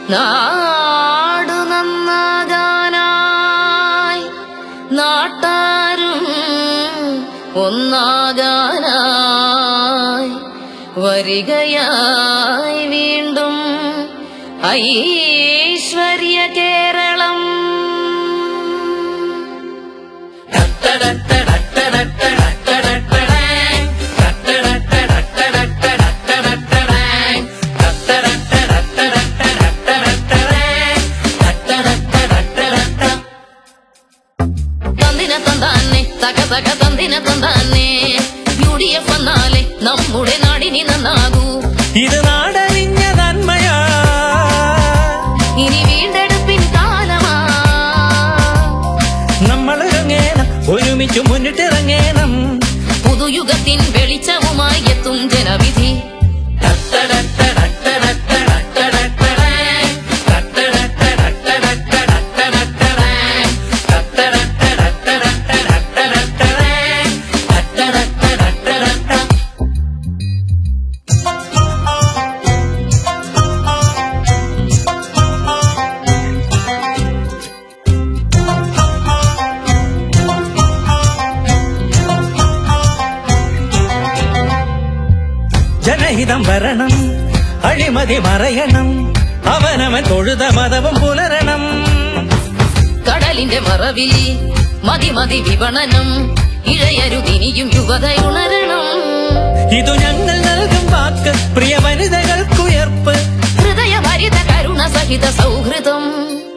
നാടു നന്നാകാനായി നാട്ടാരും ഒന്നാകാനായി വരികയായി വീണ്ടും ഐശ്വര്യ കേരളം തന്തിന തന്താനെ തക തക തന്തിന തന്താനെ യു ഡി എഫ് വന്നാലേ നമ്മുടെ നാടിനി നന്നാകൂ ഇത് നാടറിഞ്ഞ നന്മയാ ഇനി വീണ്ടെടുപ്പിൻ കാലമാ നമ്മൾ ഇറങ്ങേണം ഒരുമിച്ച് മുന്നിട്ടിറങ്ങേണം പുതുയുഗത്തിൻ വെളിച്ചവുമായി എത്തും ജനവിധി ജനഹിതം വരണം അഴിമതി മറയണം അവനവൻ തൊഴുത മതവും പുലരണം കടലിന്റെ മറവിൽ മതി മതി വിപണനം ഇഴയരുതിനിയും യുവത ഉണരണം ഇതു ഞങ്ങൾ നൽകും വാക്ക് പ്രിയ വനിതകൾക്കുയർപ്പ് ഹൃദയഭരിത കരുണ സഹിത സൗഹൃദം